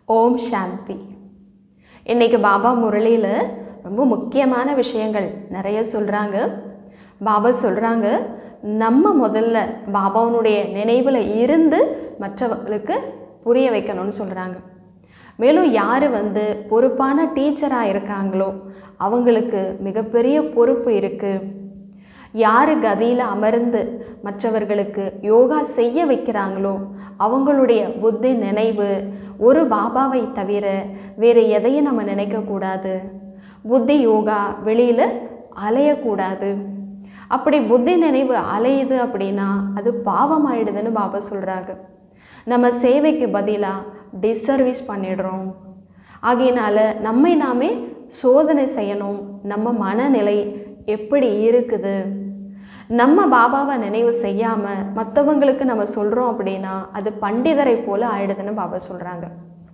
ஓம் சாந்தி இன்னைக்கு பாபா முரளியில் ரொம்ப முக்கியமான விஷயங்கள் நிறைய சொல்கிறாங்க பாபா சொல்கிறாங்க நம்ம முதல்ல பாபாவுனுடைய நினைவில் இருந்து மற்றவங்களுக்கு புரிய வைக்கணும்னு சொல்கிறாங்க மேலும் யார் வந்து பொறுப்பான டீச்சராக இருக்காங்களோ அவங்களுக்கு மிகப்பெரிய பொறுப்பு இருக்குது யார் கதியில் அமர்ந்து மற்றவர்களுக்கு யோகா செய்ய வைக்கிறாங்களோ அவங்களுடைய புத்தி நினைவு ஒரு பாபாவை தவிர வேறு எதையும் நம்ம நினைக்கக்கூடாது புத்தி யோகா வெளியில் அலையக்கூடாது அப்படி புத்தி நினைவு அலையுது அப்படின்னா அது பாவமாயிடுதுன்னு பாபா சொல்கிறாங்க நம்ம சேவைக்கு பதிலாக டிசர்வீஸ் பண்ணிடுறோம் ஆகையினால நம்மை நாமே சோதனை செய்யணும் நம்ம மனநிலை எப்படி இருக்குது நம்ம பாபாவை நினைவு செய்யாமல் மற்றவங்களுக்கு நம்ம சொல்கிறோம் அப்படின்னா அது பண்டிதரை போல ஆயிடுதுன்னு பாபா சொல்கிறாங்க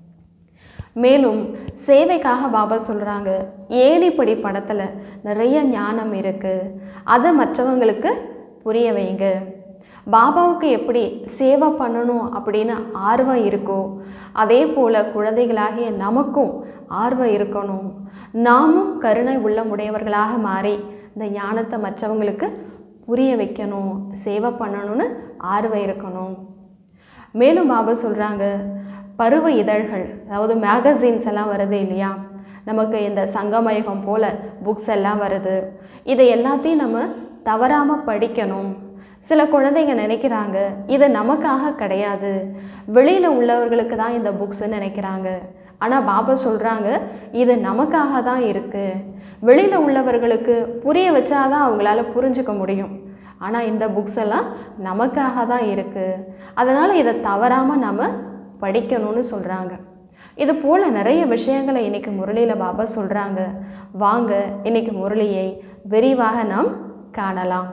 மேலும் சேவைக்காக பாபா சொல்கிறாங்க ஏணிப்படி படத்தில் நிறைய ஞானம் இருக்குது அதை மற்றவங்களுக்கு புரிய வைங்க பாபாவுக்கு எப்படி சேவை பண்ணணும் அப்படின்னு ஆர்வம் இருக்கோ அதே போல் குழந்தைகளாகிய நமக்கும் ஆர்வம் இருக்கணும் நாமும் கருணை உள்ளமுடையவர்களாக மாறி இந்த ஞானத்தை மற்றவங்களுக்கு புரிய வைக்கணும் சேவை பண்ணணும்னு ஆர்வம் இருக்கணும் மேலும் பாபா சொல்கிறாங்க பருவ இதழ்கள் அதாவது மேகசின்ஸ் எல்லாம் வருது இல்லையா நமக்கு இந்த சங்கமயகம் போல் புக்ஸ் எல்லாம் வருது இதை எல்லாத்தையும் நம்ம தவறாமல் படிக்கணும் சில குழந்தைங்க நினைக்கிறாங்க இது நமக்காக கிடையாது வெளியில் உள்ளவர்களுக்கு தான் இந்த புக்ஸ்ன்னு நினைக்கிறாங்க ஆனால் பாபா சொல்கிறாங்க இது நமக்காக தான் இருக்குது வெளியில் உள்ளவர்களுக்கு புரிய வச்சாதான் அவங்களால புரிஞ்சுக்க முடியும் ஆனால் இந்த புக்ஸ் எல்லாம் நமக்காக தான் இருக்குது அதனால் இதை தவறாமல் நம்ம படிக்கணும்னு சொல்கிறாங்க இது போல் நிறைய விஷயங்களை இன்றைக்கி முரளியில் பாபா சொல்கிறாங்க வாங்க இன்றைக்கி முரளியை விரிவாக நாம் காணலாம்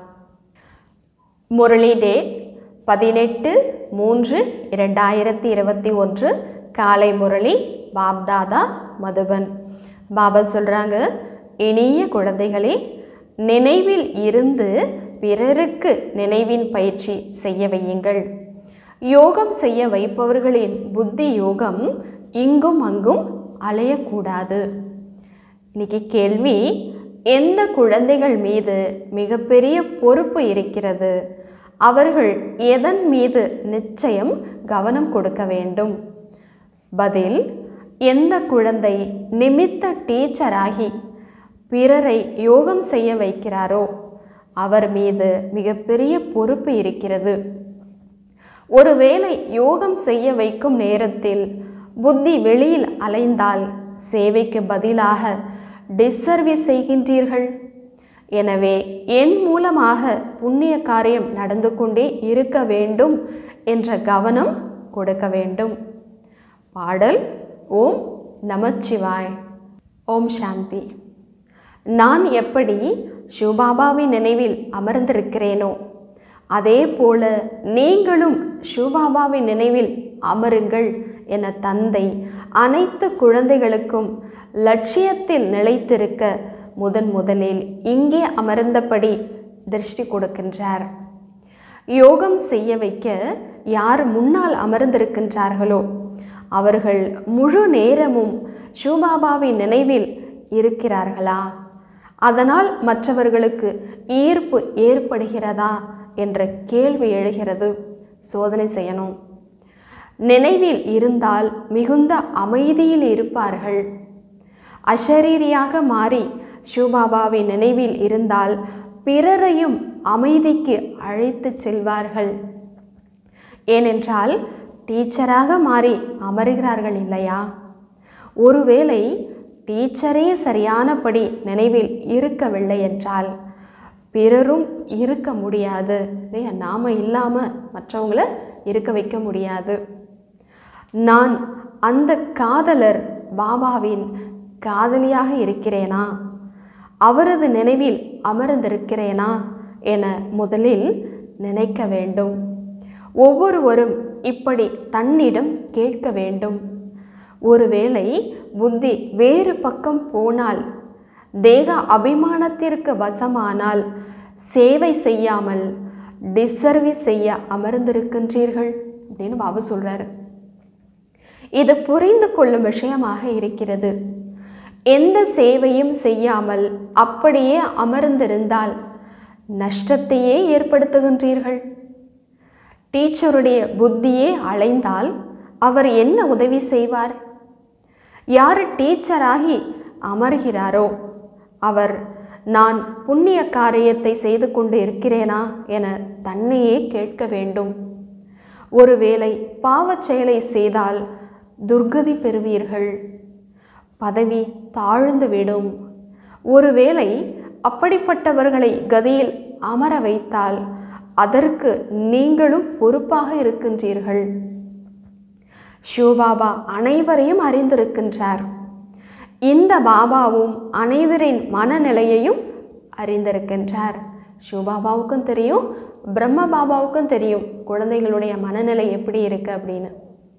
முரளி டேட் பதினெட்டு மூன்று இரண்டாயிரத்தி இருபத்தி ஒன்று காலை முரளி பாப்தாதா மதுபன் பாபா சொல்கிறாங்க இனிய குழந்தைகளே நினைவில் இருந்து பிறருக்கு நினைவின் பயிற்சி செய்ய வையுங்கள் யோகம் செய்ய வைப்பவர்களின் புத்தி யோகம் இங்கும் அங்கும் அலையக்கூடாது இன்னைக்கு கேள்வி எந்த குழந்தைகள் மீது மிகப்பெரிய பொறுப்பு இருக்கிறது அவர்கள் எதன் மீது நிச்சயம் கவனம் கொடுக்க வேண்டும் பதில் எந்த குழந்தை நிமித்த டீச்சராகி பிறரை யோகம் செய்ய வைக்கிறாரோ அவர் மீது மிகப்பெரிய பொறுப்பு இருக்கிறது ஒருவேளை யோகம் செய்ய வைக்கும் நேரத்தில் புத்தி வெளியில் அலைந்தால் சேவைக்கு பதிலாக டிஸ்சர்வீஸ் செய்கின்றீர்கள் எனவே என் மூலமாக புண்ணிய காரியம் நடந்து கொண்டே இருக்க வேண்டும் என்ற கவனம் கொடுக்க வேண்டும் பாடல் ஓம் நமச்சிவாய் ஓம் சாந்தி நான் எப்படி சிவபாபாவின் நினைவில் அமர்ந்திருக்கிறேனோ அதே போல நீங்களும் சிவபாபாவின் நினைவில் அமருங்கள் என தந்தை அனைத்து குழந்தைகளுக்கும் லட்சியத்தில் நிலைத்திருக்க முதன் முதலில் இங்கே அமர்ந்தபடி திருஷ்டி கொடுக்கின்றார் யோகம் செய்ய வைக்க யார் முன்னால் அமர்ந்திருக்கின்றார்களோ அவர்கள் முழு நேரமும் சிவபாபாவின் நினைவில் இருக்கிறார்களா அதனால் மற்றவர்களுக்கு ஈர்ப்பு ஏற்படுகிறதா என்ற கேள்வி எழுகிறது சோதனை செய்யணும் நினைவில் இருந்தால் மிகுந்த அமைதியில் இருப்பார்கள் அஷரீரியாக மாறி சிவபாபாவின் நினைவில் இருந்தால் பிறரையும் அமைதிக்கு அழைத்து செல்வார்கள் ஏனென்றால் டீச்சராக மாறி அமருகிறார்கள் இல்லையா ஒருவேளை டீச்சரே சரியானபடி நினைவில் இருக்கவில்லை என்றால் பிறரும் இருக்க முடியாது இல்லையா நாம் இல்லாமல் மற்றவங்கள இருக்க வைக்க முடியாது நான் அந்த காதலர் பாபாவின் காதலியாக இருக்கிறேனா அவரது நினைவில் அமர்ந்திருக்கிறேனா என முதலில் நினைக்க வேண்டும் ஒவ்வொருவரும் இப்படி தன்னிடம் கேட்க வேண்டும் ஒருவேளை புத்தி வேறு பக்கம் போனால் தேக அபிமானத்திற்கு வசமானால் சேவை செய்யாமல் டிசர்வீஸ் செய்ய அமர்ந்திருக்கின்றீர்கள் அப்படின்னு பாபா சொல்கிறாரு இது புரிந்து கொள்ளும் விஷயமாக இருக்கிறது எந்த சேவையும் செய்யாமல் அப்படியே அமர்ந்திருந்தால் நஷ்டத்தையே ஏற்படுத்துகின்றீர்கள் டீச்சருடைய புத்தியே அலைந்தால் அவர் என்ன உதவி செய்வார் யார் டீச்சராகி அமர்கிறாரோ அவர் நான் புண்ணிய காரியத்தை செய்து கொண்டு இருக்கிறேனா என தன்னையே கேட்க வேண்டும் ஒருவேளை பாவச் செயலை செய்தால் துர்கதி பெறுவீர்கள் பதவி தாழ்ந்து விடும் ஒருவேளை அப்படிப்பட்டவர்களை கதியில் அமர வைத்தால் அதற்கு நீங்களும் பொறுப்பாக இருக்கின்றீர்கள் சிவபாபா அனைவரையும் அறிந்திருக்கின்றார் இந்த பாபாவும் அனைவரின் மனநிலையையும் அறிந்திருக்கின்றார் சிவபாபாவுக்கும் தெரியும் பிரம்ம பாபாவுக்கும் தெரியும் குழந்தைகளுடைய மனநிலை எப்படி இருக்கு அப்படின்னு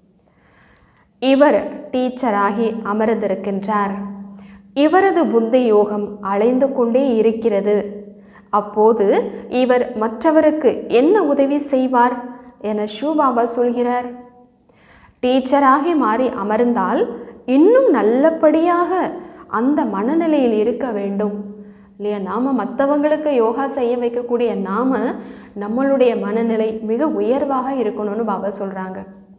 இவர் டீச்சராகி அமர்ந்திருக்கின்றார் இவரது புத்தி யோகம் அலைந்து கொண்டே இருக்கிறது அப்போது இவர் மற்றவருக்கு என்ன உதவி செய்வார் என ஷூபாபா சொல்கிறார் டீச்சராகி மாறி அமர்ந்தால் இன்னும் நல்லபடியாக அந்த மனநிலையில் இருக்க வேண்டும் இல்லையா நாம் மற்றவங்களுக்கு யோகா செய்ய வைக்கக்கூடிய நாம நம்மளுடைய மனநிலை மிக உயர்வாக இருக்கணும்னு பாபா சொல்கிறாங்க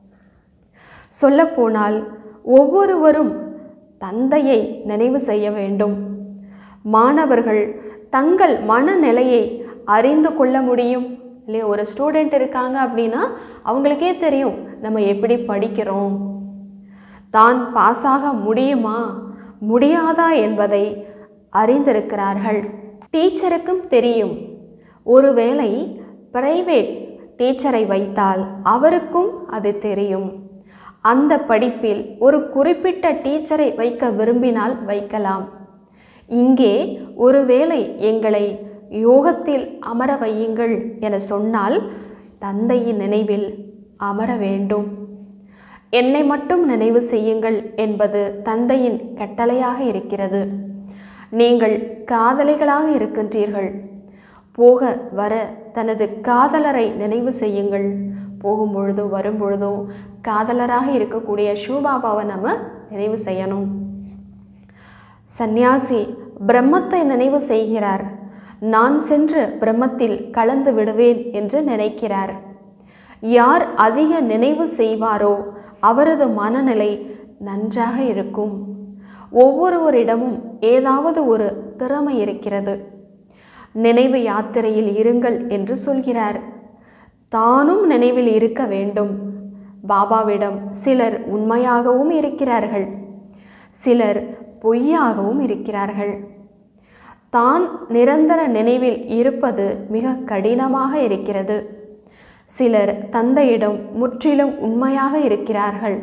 சொல்லப்போனால் ஒவ்வொருவரும் தந்தையை நினைவு செய்ய வேண்டும் மாணவர்கள் தங்கள் மனநிலையை அறிந்து கொள்ள முடியும் இல்லையா ஒரு ஸ்டூடெண்ட் இருக்காங்க அப்படின்னா அவங்களுக்கே தெரியும் நம்ம எப்படி படிக்கிறோம் தான் பாஸாக முடியுமா முடியாதா என்பதை அறிந்திருக்கிறார்கள் டீச்சருக்கும் தெரியும் ஒருவேளை பிரைவேட் டீச்சரை வைத்தால் அவருக்கும் அது தெரியும் அந்த படிப்பில் ஒரு குறிப்பிட்ட டீச்சரை வைக்க விரும்பினால் வைக்கலாம் இங்கே ஒருவேளை எங்களை யோகத்தில் அமர வையுங்கள் என சொன்னால் தந்தையின் நினைவில் அமர வேண்டும் என்னை மட்டும் நினைவு செய்யுங்கள் என்பது தந்தையின் கட்டளையாக இருக்கிறது நீங்கள் காதலிகளாக இருக்கின்றீர்கள் போக வர தனது காதலரை நினைவு செய்யுங்கள் போகும் பொழுதும் வரும் பொழுதும் காதலராக இருக்கக்கூடிய ஷூபாபாவை நம்ம நினைவு செய்யணும் சந்நியாசி பிரம்மத்தை நினைவு செய்கிறார் நான் சென்று பிரம்மத்தில் கலந்து விடுவேன் என்று நினைக்கிறார் யார் அதிக நினைவு செய்வாரோ அவரது மனநிலை நன்றாக இருக்கும் ஒவ்வொருவரிடமும் ஏதாவது ஒரு திறமை இருக்கிறது நினைவு யாத்திரையில் இருங்கள் என்று சொல்கிறார் தானும் நினைவில் இருக்க வேண்டும் பாபாவிடம் சிலர் உண்மையாகவும் இருக்கிறார்கள் சிலர் பொய்யாகவும் இருக்கிறார்கள் தான் நிரந்தர நினைவில் இருப்பது மிக கடினமாக இருக்கிறது சிலர் தந்தையிடம் முற்றிலும் உண்மையாக இருக்கிறார்கள்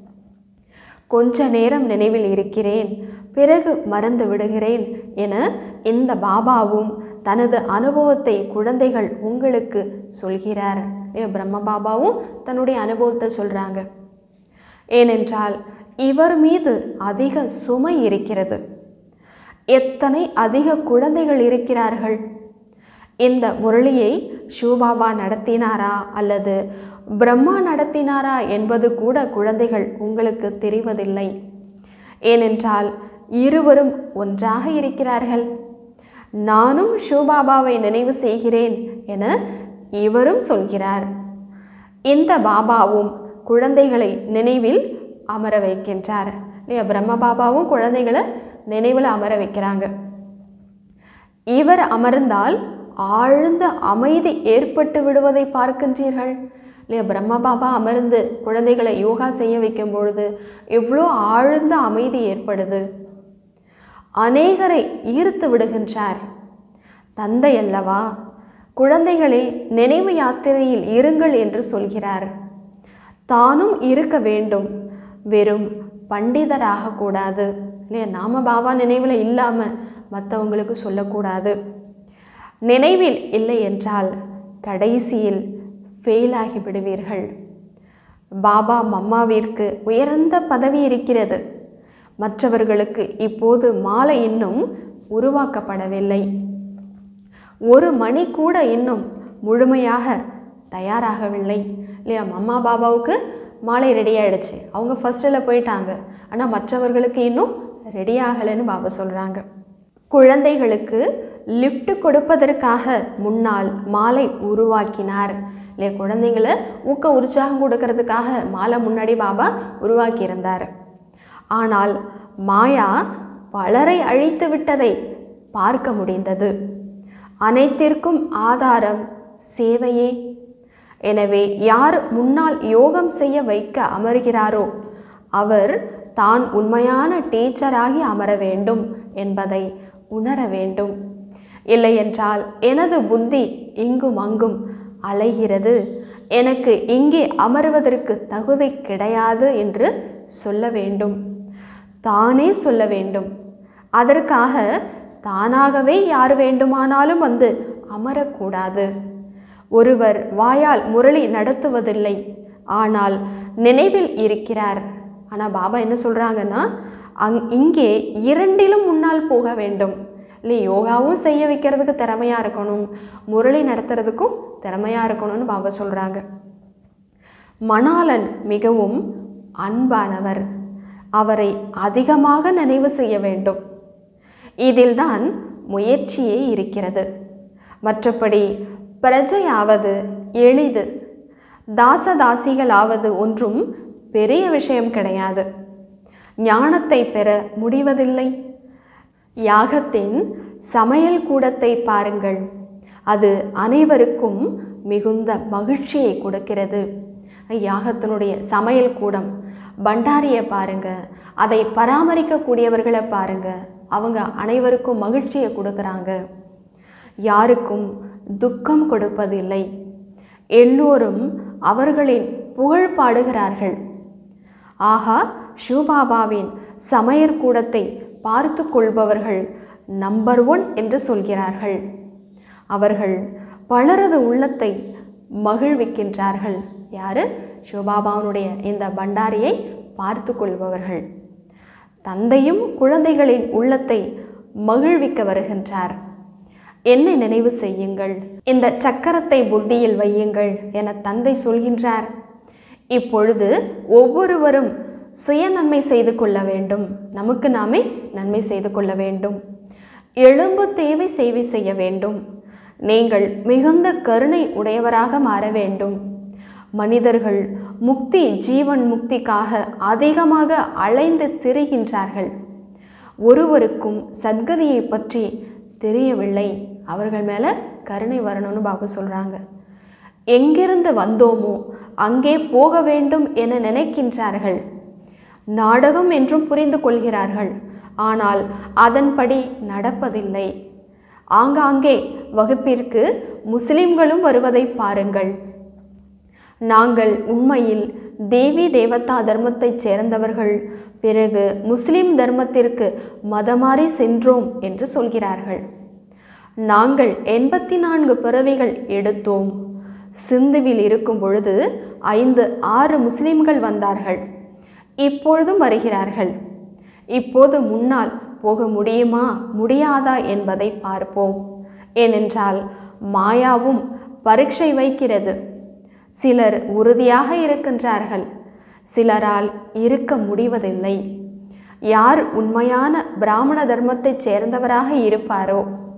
கொஞ்ச நேரம் நினைவில் இருக்கிறேன் பிறகு மறந்து விடுகிறேன் என இந்த பாபாவும் தனது அனுபவத்தை குழந்தைகள் உங்களுக்கு சொல்கிறார் ஏ, பிரம்ம பாபாவும் தன்னுடைய அனுபவத்தை சொல்கிறாங்க ஏனென்றால் இவர் மீது அதிக சுமை இருக்கிறது எத்தனை அதிக குழந்தைகள் இருக்கிறார்கள் இந்த முரளியை ஷூபாபா நடத்தினாரா அல்லது பிரம்மா நடத்தினாரா என்பது கூட குழந்தைகள் உங்களுக்கு தெரிவதில்லை ஏனென்றால் இருவரும் ஒன்றாக இருக்கிறார்கள் நானும் ஷூபாபாவை நினைவு செய்கிறேன் என இவரும் சொல்கிறார் இந்த பாபாவும் குழந்தைகளை நினைவில் அமர வைக்கின்றார் இல்லையா பிரம்ம பாபாவும் குழந்தைகளை நினைவில் அமர வைக்கிறாங்க இவர் அமர்ந்தால் ஆழ்ந்த அமைதி ஏற்பட்டு விடுவதை பார்க்கின்றீர்கள் இல்லையா பிரம்ம பாபா அமர்ந்து குழந்தைகளை யோகா செய்ய வைக்கும் பொழுது எவ்வளோ ஆழ்ந்த அமைதி ஏற்படுது அநேகரை ஈர்த்து விடுகின்றார் தந்தை அல்லவா குழந்தைகளே நினைவு யாத்திரையில் இருங்கள் என்று சொல்கிறார் தானும் இருக்க வேண்டும் வெறும் பண்டிதராக கூடாது இல்லையா நாம பாபா நினைவில் இல்லாமல் மற்றவங்களுக்கு சொல்லக்கூடாது நினைவில் இல்லை என்றால் கடைசியில் ஃபெயில் ஆகி விடுவீர்கள் பாபா மம்மாவிற்கு உயர்ந்த பதவி இருக்கிறது மற்றவர்களுக்கு இப்போது மாலை இன்னும் உருவாக்கப்படவில்லை ஒரு மணி கூட இன்னும் முழுமையாக தயாராகவில்லை இல்லையா மம்மா பாபாவுக்கு மாலை ரெடி ஆயிடுச்சு அவங்க ஃபர்ஸ்டில் போயிட்டாங்க ஆனால் மற்றவர்களுக்கு இன்னும் ரெடி ஆகலைன்னு பாபா சொல்கிறாங்க குழந்தைகளுக்கு லிஃப்ட் கொடுப்பதற்காக முன்னால் மாலை உருவாக்கினார் இல்லையா குழந்தைங்களை ஊக்க உற்சாகம் கொடுக்கறதுக்காக மாலை முன்னாடி பாபா உருவாக்கியிருந்தார் ஆனால் மாயா பலரை அழித்து விட்டதை பார்க்க முடிந்தது அனைத்திற்கும் ஆதாரம் சேவையே எனவே யார் முன்னால் யோகம் செய்ய வைக்க அமர்கிறாரோ அவர் தான் உண்மையான டீச்சராகி அமர வேண்டும் என்பதை உணர வேண்டும் இல்லையென்றால் எனது புத்தி இங்கும் அங்கும் அலைகிறது எனக்கு இங்கே அமர்வதற்கு தகுதி கிடையாது என்று சொல்ல வேண்டும் தானே சொல்ல வேண்டும் அதற்காக தானாகவே யார் வேண்டுமானாலும் வந்து அமரக்கூடாது ஒருவர் வாயால் முரளி நடத்துவதில்லை ஆனால் நினைவில் இருக்கிறார் ஆனால் பாபா என்ன சொல்கிறாங்கன்னா அங் இங்கே இரண்டிலும் முன்னால் போக வேண்டும் இல்லை யோகாவும் செய்ய வைக்கிறதுக்கு திறமையாக இருக்கணும் முரளி நடத்துறதுக்கும் திறமையாக இருக்கணும்னு பாபா சொல்கிறாங்க மணாளன் மிகவும் அன்பானவர் அவரை அதிகமாக நினைவு செய்ய வேண்டும் இதில்தான் முயற்சியே இருக்கிறது மற்றபடி பிரஜையாவது எளிது தாசதாசிகளாவது ஒன்றும் பெரிய விஷயம் கிடையாது ஞானத்தை பெற முடிவதில்லை யாகத்தின் சமையல் கூடத்தை பாருங்கள் அது அனைவருக்கும் மிகுந்த மகிழ்ச்சியை கொடுக்கிறது யாகத்தினுடைய சமையல் கூடம் பண்டாரியை பாருங்க அதை பராமரிக்கக்கூடியவர்களை பாருங்க அவங்க அனைவருக்கும் மகிழ்ச்சியை கொடுக்குறாங்க யாருக்கும் துக்கம் கொடுப்பதில்லை எல்லோரும் அவர்களின் புகழ் பாடுகிறார்கள் ஆகா ஷூபாபாவின் சமையற்கூடத்தை பார்த்து கொள்பவர்கள் நம்பர் ஒன் என்று சொல்கிறார்கள் அவர்கள் பலரது உள்ளத்தை மகிழ்விக்கின்றார்கள் யாரு சிவபாபாவுடைய இந்த பண்டாரியை பார்த்து கொள்பவர்கள் தந்தையும் குழந்தைகளின் உள்ளத்தை மகிழ்விக்க வருகின்றார் என்னை நினைவு செய்யுங்கள் இந்த சக்கரத்தை புத்தியில் வையுங்கள் என தந்தை சொல்கின்றார் இப்பொழுது ஒவ்வொருவரும் சுய நன்மை செய்து கொள்ள வேண்டும் நமக்கு நாமே நன்மை செய்து கொள்ள வேண்டும் எழும்பு தேவை சேவை செய்ய வேண்டும் நீங்கள் மிகுந்த கருணை உடையவராக மாற வேண்டும் மனிதர்கள் முக்தி ஜீவன் முக்திக்காக அதிகமாக அலைந்து திரிகின்றார்கள் ஒருவருக்கும் சத்கதியை பற்றி தெரியவில்லை அவர்கள் மேலே கருணை வரணும்னு பாபு சொல்கிறாங்க எங்கிருந்து வந்தோமோ அங்கே போக வேண்டும் என நினைக்கின்றார்கள் நாடகம் என்றும் புரிந்து கொள்கிறார்கள் ஆனால் அதன்படி நடப்பதில்லை ஆங்காங்கே வகுப்பிற்கு முஸ்லிம்களும் வருவதை பாருங்கள் நாங்கள் உண்மையில் தேவி தேவதா தர்மத்தைச் சேர்ந்தவர்கள் பிறகு முஸ்லிம் தர்மத்திற்கு மதமாறி சென்றோம் என்று சொல்கிறார்கள் நாங்கள் எண்பத்தி நான்கு பிறவிகள் எடுத்தோம் சிந்துவில் இருக்கும் பொழுது ஐந்து ஆறு முஸ்லிம்கள் வந்தார்கள் இப்பொழுதும் வருகிறார்கள் இப்போது முன்னால் போக முடியுமா முடியாதா என்பதை பார்ப்போம் ஏனென்றால் மாயாவும் பரீட்சை வைக்கிறது சிலர் உறுதியாக இருக்கின்றார்கள் சிலரால் இருக்க முடிவதில்லை யார் உண்மையான பிராமண தர்மத்தைச் சேர்ந்தவராக இருப்பாரோ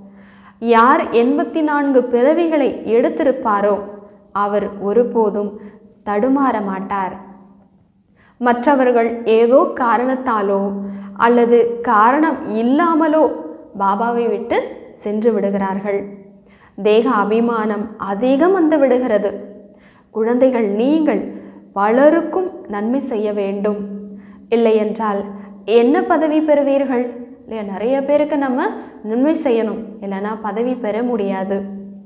யார் எண்பத்தி நான்கு பிறவிகளை எடுத்திருப்பாரோ அவர் ஒருபோதும் தடுமாற மாட்டார் மற்றவர்கள் ஏதோ காரணத்தாலோ அல்லது காரணம் இல்லாமலோ பாபாவை விட்டு சென்று விடுகிறார்கள் தேக அபிமானம் அதிகம் வந்து விடுகிறது குழந்தைகள் நீங்கள் பலருக்கும் நன்மை செய்ய வேண்டும் இல்லையென்றால் என்ன பதவி பெறுவீர்கள் இல்லையா நிறைய பேருக்கு நம்ம நன்மை செய்யணும் இல்லைன்னா பதவி பெற முடியாது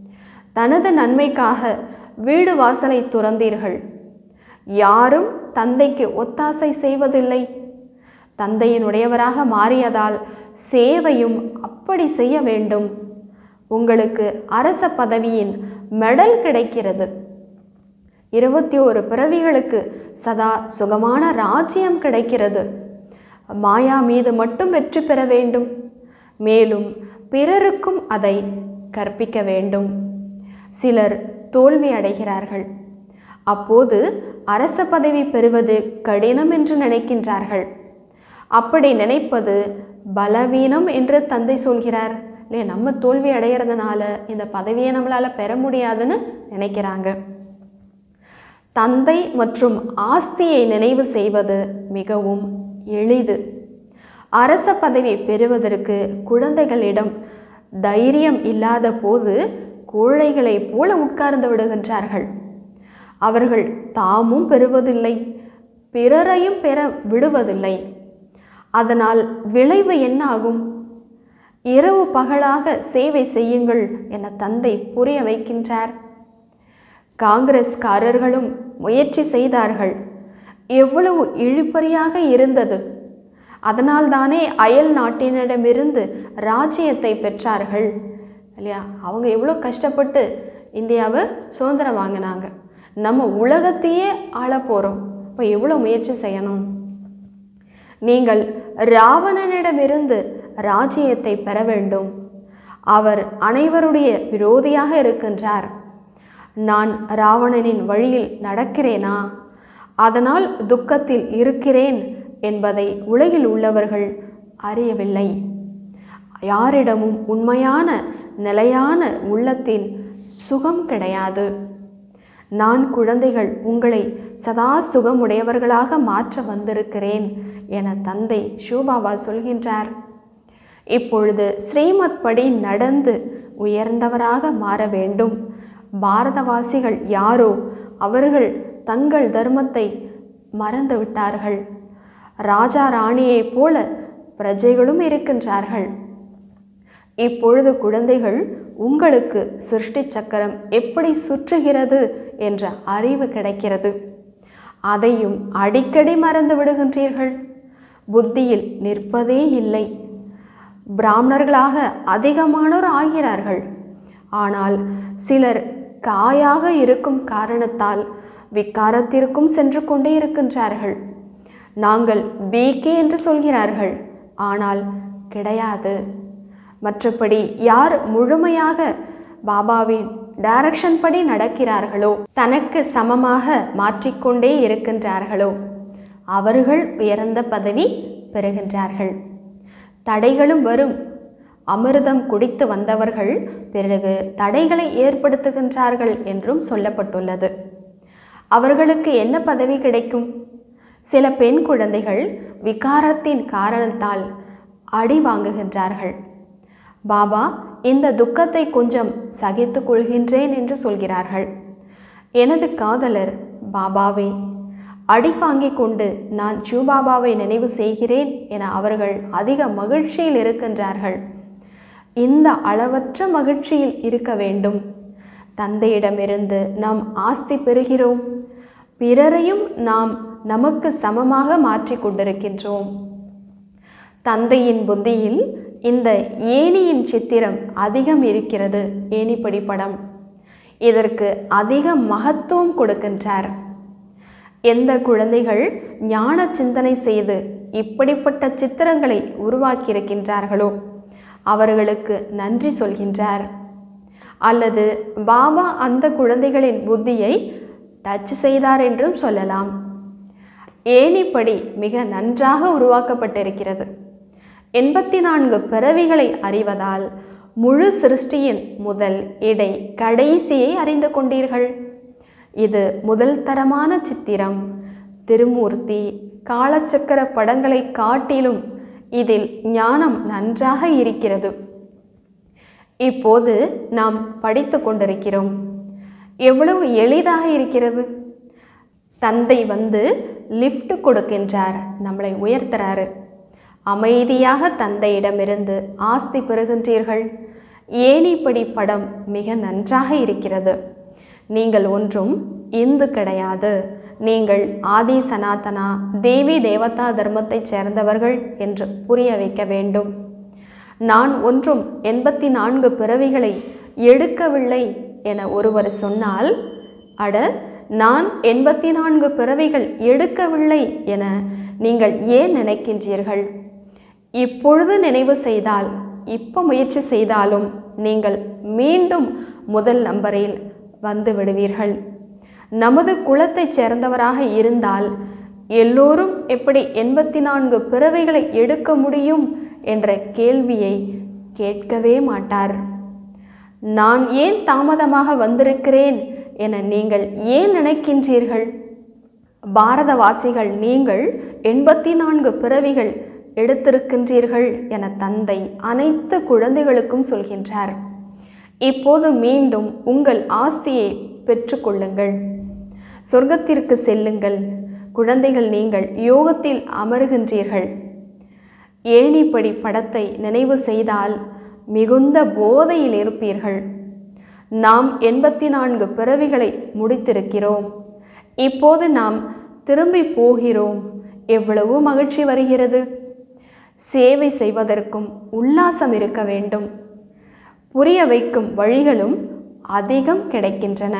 தனது நன்மைக்காக வீடு வாசலை துறந்தீர்கள் யாரும் தந்தைக்கு ஒத்தாசை செய்வதில்லை தந்தையினுடையவராக மாறியதால் சேவையும் அப்படி செய்ய வேண்டும் உங்களுக்கு அரச பதவியின் மெடல் கிடைக்கிறது இருபத்தி ஓரு பிறவிகளுக்கு சதா சுகமான ராஜ்யம் கிடைக்கிறது மாயா மீது மட்டும் வெற்றி பெற வேண்டும் மேலும் பிறருக்கும் அதை கற்பிக்க வேண்டும் சிலர் தோல்வி அடைகிறார்கள் அப்போது அரச பதவி பெறுவது கடினம் என்று நினைக்கின்றார்கள் அப்படி நினைப்பது பலவீனம் என்று தந்தை சொல்கிறார் இல்லையா நம்ம தோல்வி அடையிறதுனால இந்த பதவியை நம்மளால் பெற முடியாதுன்னு நினைக்கிறாங்க தந்தை மற்றும் ஆஸ்தியை நினைவு செய்வது மிகவும் எளிது அரச பதவி பெறுவதற்கு குழந்தைகளிடம் தைரியம் இல்லாத போது கோழைகளைப் போல உட்கார்ந்து விடுகின்றார்கள் அவர்கள் தாமும் பெறுவதில்லை பிறரையும் பெற விடுவதில்லை அதனால் விளைவு என்ன ஆகும் இரவு பகலாக சேவை செய்யுங்கள் என தந்தை புரிய வைக்கின்றார் காங்கிரஸ்காரர்களும் முயற்சி செய்தார்கள் எவ்வளவு இழுபறியாக இருந்தது அதனால்தானே அயல் நாட்டினரிடமிருந்து ராஜ்யத்தை பெற்றார்கள் இல்லையா அவங்க எவ்வளோ கஷ்டப்பட்டு இந்தியாவை சுதந்திரம் வாங்கினாங்க நம்ம உலகத்தையே ஆள போகிறோம் இப்போ எவ்வளோ முயற்சி செய்யணும் நீங்கள் ராவணனிடமிருந்து ராஜ்யத்தை பெற வேண்டும் அவர் அனைவருடைய விரோதியாக இருக்கின்றார் நான் ராவணனின் வழியில் நடக்கிறேனா அதனால் துக்கத்தில் இருக்கிறேன் என்பதை உலகில் உள்ளவர்கள் அறியவில்லை யாரிடமும் உண்மையான நிலையான உள்ளத்தின் சுகம் கிடையாது நான் குழந்தைகள் உங்களை சதா சுகமுடையவர்களாக மாற்ற வந்திருக்கிறேன் என தந்தை ஷூபாபா சொல்கின்றார் இப்பொழுது ஸ்ரீமத் படி நடந்து உயர்ந்தவராக மாற வேண்டும் பாரதவாசிகள் யாரோ அவர்கள் தங்கள் தர்மத்தை மறந்து விட்டார்கள் ராஜா ராணியைப் போல பிரஜைகளும் இருக்கின்றார்கள் இப்பொழுது குழந்தைகள் உங்களுக்கு சிருஷ்டி சக்கரம் எப்படி சுற்றுகிறது என்ற அறிவு கிடைக்கிறது அதையும் அடிக்கடி மறந்து விடுகின்றீர்கள் புத்தியில் நிற்பதே இல்லை பிராமணர்களாக அதிகமானோர் ஆகிறார்கள் ஆனால் சிலர் காயாக இருக்கும் காரணத்தால் விக்காரத்திற்கும் சென்று கொண்டே இருக்கின்றார்கள் நாங்கள் பிகே என்று சொல்கிறார்கள் ஆனால் கிடையாது மற்றபடி யார் முழுமையாக பாபாவின் டைரக்ஷன் படி நடக்கிறார்களோ தனக்கு சமமாக மாற்றிக்கொண்டே இருக்கின்றார்களோ அவர்கள் உயர்ந்த பதவி பெறுகின்றார்கள் தடைகளும் வரும் அமிர்தம் குடித்து வந்தவர்கள் பிறகு தடைகளை ஏற்படுத்துகின்றார்கள் என்றும் சொல்லப்பட்டுள்ளது அவர்களுக்கு என்ன பதவி கிடைக்கும் சில பெண் குழந்தைகள் விகாரத்தின் காரணத்தால் அடி வாங்குகின்றார்கள் பாபா இந்த துக்கத்தை கொஞ்சம் சகித்து கொள்கின்றேன் என்று சொல்கிறார்கள் எனது காதலர் பாபாவே அடி வாங்கிக் கொண்டு நான் சிவபாபாவை நினைவு செய்கிறேன் என அவர்கள் அதிக மகிழ்ச்சியில் இருக்கின்றார்கள் இந்த அளவற்ற மகிழ்ச்சியில் இருக்க வேண்டும் தந்தையிடமிருந்து நாம் ஆஸ்தி பெறுகிறோம் பிறரையும் நாம் நமக்கு சமமாக மாற்றிக் கொண்டிருக்கின்றோம் தந்தையின் புத்தியில் இந்த ஏணியின் சித்திரம் அதிகம் இருக்கிறது ஏணிப்படி படம் இதற்கு அதிக மகத்துவம் கொடுக்கின்றார் எந்த குழந்தைகள் ஞான சிந்தனை செய்து இப்படிப்பட்ட சித்திரங்களை உருவாக்கியிருக்கின்றார்களோ அவர்களுக்கு நன்றி சொல்கின்றார் அல்லது பாபா அந்த குழந்தைகளின் புத்தியை டச் செய்தார் என்றும் சொல்லலாம் ஏணிப்படி மிக நன்றாக உருவாக்கப்பட்டிருக்கிறது எண்பத்தி நான்கு பிறவிகளை அறிவதால் முழு சிருஷ்டியின் முதல் இடை கடைசியை அறிந்து கொண்டீர்கள் இது முதல் தரமான சித்திரம் திருமூர்த்தி காலச்சக்கர படங்களை காட்டிலும் இதில் ஞானம் நன்றாக இருக்கிறது இப்போது நாம் படித்து கொண்டிருக்கிறோம் எவ்வளவு எளிதாக இருக்கிறது தந்தை வந்து லிஃப்ட் கொடுக்கின்றார் நம்மளை உயர்த்துறாரு அமைதியாக தந்தையிடமிருந்து ஆஸ்தி பெறுகின்றீர்கள் ஏணிப்படி படம் மிக நன்றாக இருக்கிறது நீங்கள் ஒன்றும் இந்து கிடையாது நீங்கள் ஆதி சனாதனா தேவி தேவதா தர்மத்தைச் சேர்ந்தவர்கள் என்று புரிய வைக்க வேண்டும் நான் ஒன்றும் எண்பத்தி நான்கு பிறவிகளை எடுக்கவில்லை என ஒருவர் சொன்னால் அட நான் எண்பத்தி நான்கு பிறவிகள் எடுக்கவில்லை என நீங்கள் ஏன் நினைக்கின்றீர்கள் இப்பொழுது நினைவு செய்தால் இப்போ முயற்சி செய்தாலும் நீங்கள் மீண்டும் முதல் நம்பரில் வந்து விடுவீர்கள் நமது குலத்தைச் சேர்ந்தவராக இருந்தால் எல்லோரும் எப்படி எண்பத்தி நான்கு பிறவைகளை எடுக்க முடியும் என்ற கேள்வியை கேட்கவே மாட்டார் நான் ஏன் தாமதமாக வந்திருக்கிறேன் என நீங்கள் ஏன் நினைக்கின்றீர்கள் பாரதவாசிகள் நீங்கள் எண்பத்தி நான்கு பிறவிகள் எடுத்திருக்கின்றீர்கள் என தந்தை அனைத்து குழந்தைகளுக்கும் சொல்கின்றார் இப்போது மீண்டும் உங்கள் ஆஸ்தியை பெற்றுக்கொள்ளுங்கள் சொர்க்கத்திற்கு செல்லுங்கள் குழந்தைகள் நீங்கள் யோகத்தில் அமருகின்றீர்கள் ஏணிப்படி படத்தை நினைவு செய்தால் மிகுந்த போதையில் இருப்பீர்கள் நாம் எண்பத்தி நான்கு பிறவிகளை முடித்திருக்கிறோம் இப்போது நாம் திரும்பி போகிறோம் எவ்வளவு மகிழ்ச்சி வருகிறது சேவை செய்வதற்கும் உல்லாசம் இருக்க வேண்டும் புரிய வைக்கும் வழிகளும் அதிகம் கிடைக்கின்றன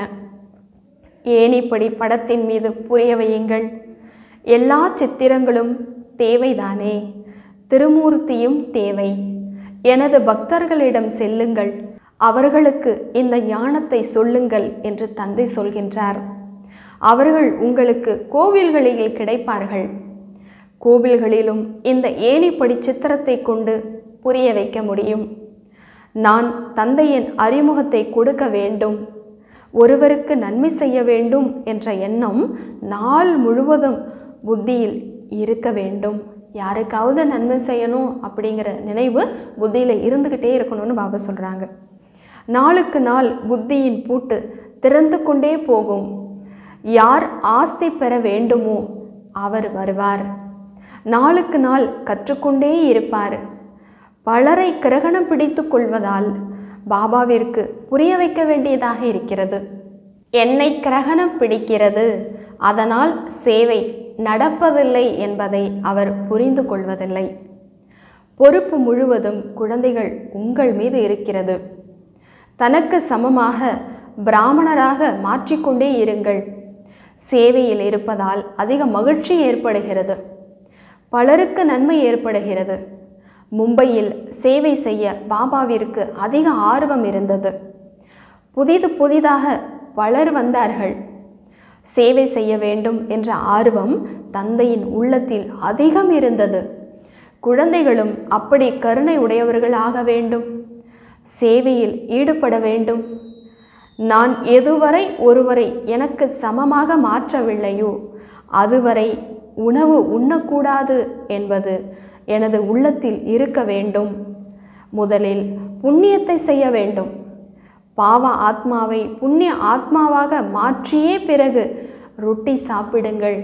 ஏணிப்படி படத்தின் மீது புரிய வையுங்கள் எல்லா சித்திரங்களும் தேவைதானே திருமூர்த்தியும் தேவை எனது பக்தர்களிடம் செல்லுங்கள் அவர்களுக்கு இந்த ஞானத்தை சொல்லுங்கள் என்று தந்தை சொல்கின்றார் அவர்கள் உங்களுக்கு கோவில்களில் கிடைப்பார்கள் கோவில்களிலும் இந்த ஏணிப்படி சித்திரத்தை கொண்டு புரிய வைக்க முடியும் நான் தந்தையின் அறிமுகத்தை கொடுக்க வேண்டும் ஒருவருக்கு நன்மை செய்ய வேண்டும் என்ற எண்ணம் நாள் முழுவதும் புத்தியில் இருக்க வேண்டும் யாருக்காவது நன்மை செய்யணும் அப்படிங்கிற நினைவு புத்தியில் இருந்துக்கிட்டே இருக்கணும்னு பாபா சொல்கிறாங்க நாளுக்கு நாள் புத்தியின் பூட்டு திறந்து கொண்டே போகும் யார் ஆஸ்தி பெற வேண்டுமோ அவர் வருவார் நாளுக்கு நாள் கற்றுக்கொண்டே இருப்பார் பலரை கிரகணம் பிடித்து கொள்வதால் பாபாவிற்கு புரிய வைக்க வேண்டியதாக இருக்கிறது என்னை கிரகணம் பிடிக்கிறது அதனால் சேவை நடப்பதில்லை என்பதை அவர் புரிந்து கொள்வதில்லை பொறுப்பு முழுவதும் குழந்தைகள் உங்கள் மீது இருக்கிறது தனக்கு சமமாக பிராமணராக மாற்றிக்கொண்டே இருங்கள் சேவையில் இருப்பதால் அதிக மகிழ்ச்சி ஏற்படுகிறது பலருக்கு நன்மை ஏற்படுகிறது மும்பையில் சேவை செய்ய பாபாவிற்கு அதிக ஆர்வம் இருந்தது புதிது புதிதாக பலர் வந்தார்கள் சேவை செய்ய வேண்டும் என்ற ஆர்வம் தந்தையின் உள்ளத்தில் அதிகம் இருந்தது குழந்தைகளும் அப்படி கருணை உடையவர்கள் ஆக வேண்டும் சேவையில் ஈடுபட வேண்டும் நான் எதுவரை ஒருவரை எனக்கு சமமாக மாற்றவில்லையோ அதுவரை உணவு உண்ணக்கூடாது என்பது எனது உள்ளத்தில் இருக்க வேண்டும் முதலில் புண்ணியத்தை செய்ய வேண்டும் பாவ ஆத்மாவை புண்ணிய ஆத்மாவாக மாற்றியே பிறகு ரொட்டி சாப்பிடுங்கள்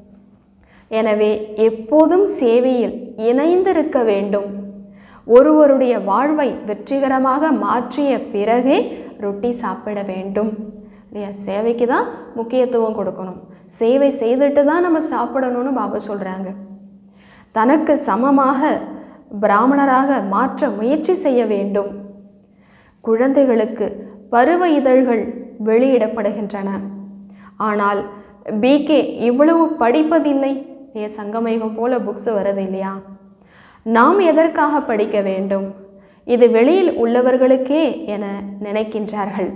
எனவே எப்போதும் சேவையில் இணைந்திருக்க வேண்டும் ஒருவருடைய வாழ்வை வெற்றிகரமாக மாற்றிய பிறகே ரொட்டி சாப்பிட வேண்டும் இல்லையா சேவைக்கு தான் முக்கியத்துவம் கொடுக்கணும் சேவை செய்துட்டு தான் நம்ம சாப்பிடணும்னு பாபா சொல்கிறாங்க தனக்கு சமமாக பிராமணராக மாற்ற முயற்சி செய்ய வேண்டும் குழந்தைகளுக்கு பருவ இதழ்கள் வெளியிடப்படுகின்றன ஆனால் பிகே இவ்வளவு படிப்பதில்லை ஏ சங்கமயுகம் போல புக்ஸ் வருது இல்லையா நாம் எதற்காக படிக்க வேண்டும் இது வெளியில் உள்ளவர்களுக்கே என நினைக்கின்றார்கள்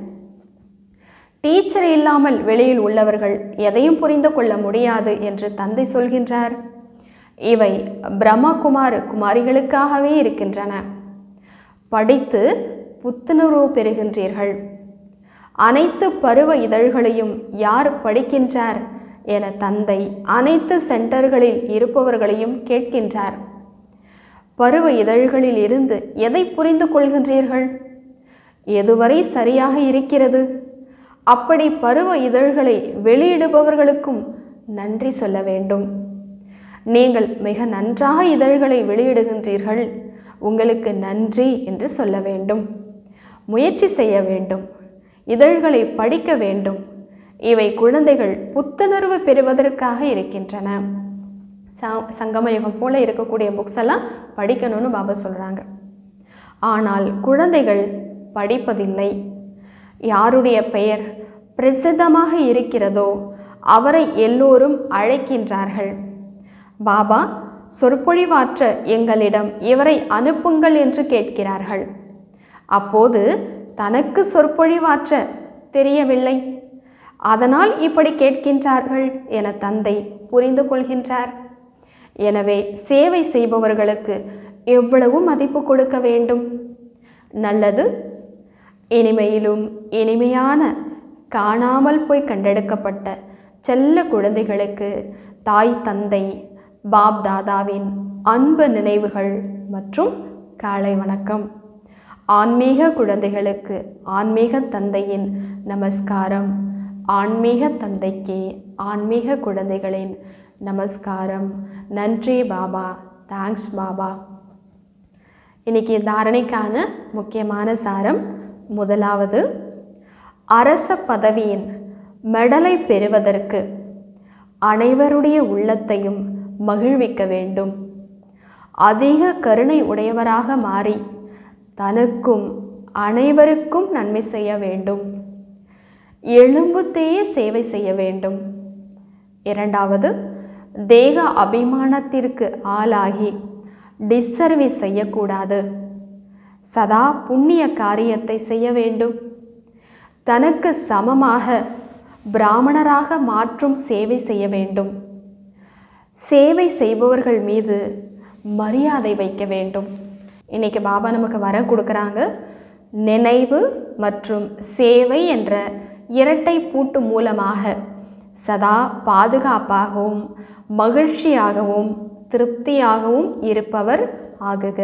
டீச்சர் இல்லாமல் வெளியில் உள்ளவர்கள் எதையும் புரிந்து கொள்ள முடியாது என்று தந்தை சொல்கின்றார் இவை பிரம்மகுமார் குமாரிகளுக்காகவே இருக்கின்றன படித்து புத்துணர்வு பெறுகின்றீர்கள் அனைத்து பருவ இதழ்களையும் யார் படிக்கின்றார் என தந்தை அனைத்து சென்டர்களில் இருப்பவர்களையும் கேட்கின்றார் பருவ இதழ்களில் இருந்து எதை புரிந்து கொள்கின்றீர்கள் எதுவரை சரியாக இருக்கிறது அப்படி பருவ இதழ்களை வெளியிடுபவர்களுக்கும் நன்றி சொல்ல வேண்டும் நீங்கள் மிக நன்றாக இதழ்களை வெளியிடுகின்றீர்கள் உங்களுக்கு நன்றி என்று சொல்ல வேண்டும் முயற்சி செய்ய வேண்டும் இதழ்களை படிக்க வேண்டும் இவை குழந்தைகள் புத்துணர்வு பெறுவதற்காக இருக்கின்றன ச சங்கமயுகம் போல இருக்கக்கூடிய புக்ஸ் எல்லாம் படிக்கணும்னு பாபா சொல்கிறாங்க ஆனால் குழந்தைகள் படிப்பதில்லை யாருடைய பெயர் பிரசித்தமாக இருக்கிறதோ அவரை எல்லோரும் அழைக்கின்றார்கள் பாபா சொற்பொழிவாற்ற எங்களிடம் இவரை அனுப்புங்கள் என்று கேட்கிறார்கள் அப்போது தனக்கு சொற்பொழிவாற்ற தெரியவில்லை அதனால் இப்படி கேட்கின்றார்கள் என தந்தை புரிந்து கொள்கின்றார் எனவே சேவை செய்பவர்களுக்கு எவ்வளவு மதிப்பு கொடுக்க வேண்டும் நல்லது இனிமையிலும் இனிமையான காணாமல் போய் கண்டெடுக்கப்பட்ட செல்ல குழந்தைகளுக்கு தாய் தந்தை பாப் தாதாவின் அன்பு நினைவுகள் மற்றும் காலை வணக்கம் ஆன்மீக குழந்தைகளுக்கு ஆன்மீக தந்தையின் நமஸ்காரம் ஆன்மீக தந்தைக்கு ஆன்மீக குழந்தைகளின் நமஸ்காரம் நன்றி பாபா தேங்க்ஸ் பாபா இன்னைக்கு தாரணைக்கான முக்கியமான சாரம் முதலாவது அரச பதவியின் மெடலை பெறுவதற்கு அனைவருடைய உள்ளத்தையும் மகிழ்விக்க வேண்டும் அதிக கருணை உடையவராக மாறி தனக்கும் அனைவருக்கும் நன்மை செய்ய வேண்டும் எழும்புத்தேய சேவை செய்ய வேண்டும் இரண்டாவது தேக அபிமானத்திற்கு ஆளாகி டிஸ்சர்வீஸ் செய்யக்கூடாது சதா புண்ணிய காரியத்தை செய்ய வேண்டும் தனக்கு சமமாக பிராமணராக மாற்றும் சேவை செய்ய வேண்டும் சேவை செய்பவர்கள் மீது மரியாதை வைக்க வேண்டும் இன்னைக்கு பாபா நமக்கு வர கொடுக்குறாங்க நினைவு மற்றும் சேவை என்ற இரட்டை பூட்டு மூலமாக சதா பாதுகாப்பாகவும் மகிழ்ச்சியாகவும் திருப்தியாகவும் இருப்பவர் ஆகுக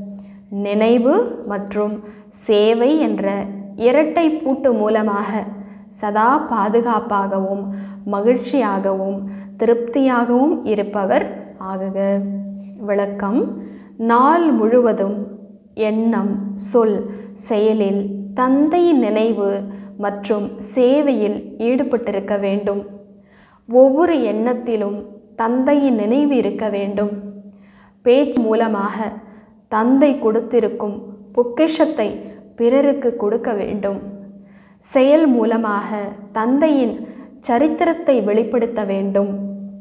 நினைவு மற்றும் சேவை என்ற இரட்டை பூட்டு மூலமாக சதா பாதுகாப்பாகவும் மகிழ்ச்சியாகவும் திருப்தியாகவும் இருப்பவர் ஆகுக விளக்கம் நாள் முழுவதும் எண்ணம் சொல் செயலில் தந்தையின் நினைவு மற்றும் சேவையில் ஈடுபட்டிருக்க வேண்டும் ஒவ்வொரு எண்ணத்திலும் தந்தையின் நினைவு இருக்க வேண்டும் பேச்சு மூலமாக தந்தை கொடுத்திருக்கும் பொக்கிஷத்தை பிறருக்கு கொடுக்க வேண்டும் செயல் மூலமாக தந்தையின் சரித்திரத்தை வெளிப்படுத்த வேண்டும்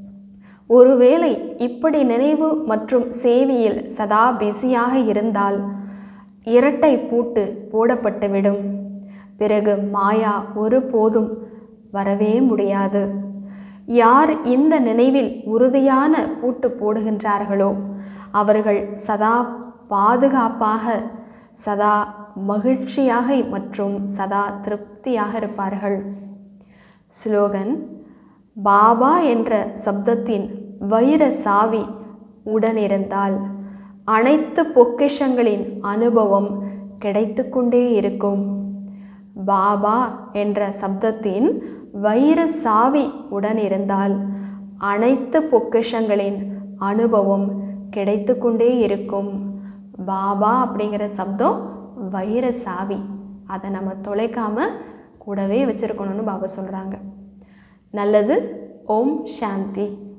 ஒருவேளை இப்படி நினைவு மற்றும் சேவையில் சதா பிஸியாக இருந்தால் இரட்டை பூட்டு போடப்பட்டுவிடும் பிறகு மாயா ஒருபோதும் வரவே முடியாது யார் இந்த நினைவில் உறுதியான பூட்டு போடுகின்றார்களோ அவர்கள் சதா பாதுகாப்பாக சதா மகிழ்ச்சியாக மற்றும் சதா திருப்தியாக இருப்பார்கள் ஸ்லோகன் பாபா என்ற சப்தத்தின் வைர சாவி உடனிருந்தால் அனைத்து பொக்கிஷங்களின் அனுபவம் கிடைத்து கொண்டே இருக்கும் பாபா என்ற சப்தத்தின் வைர சாவி உடன் இருந்தால் அனைத்து பொக்கிஷங்களின் அனுபவம் கிடைத்து கொண்டே இருக்கும் பாபா அப்படிங்கிற சப்தம் வைர சாவி அதை நம்ம தொலைக்காம கூடவே வச்சுருக்கணும்னு பாபா சொல்கிறாங்க நல்லது ஓம் சாந்தி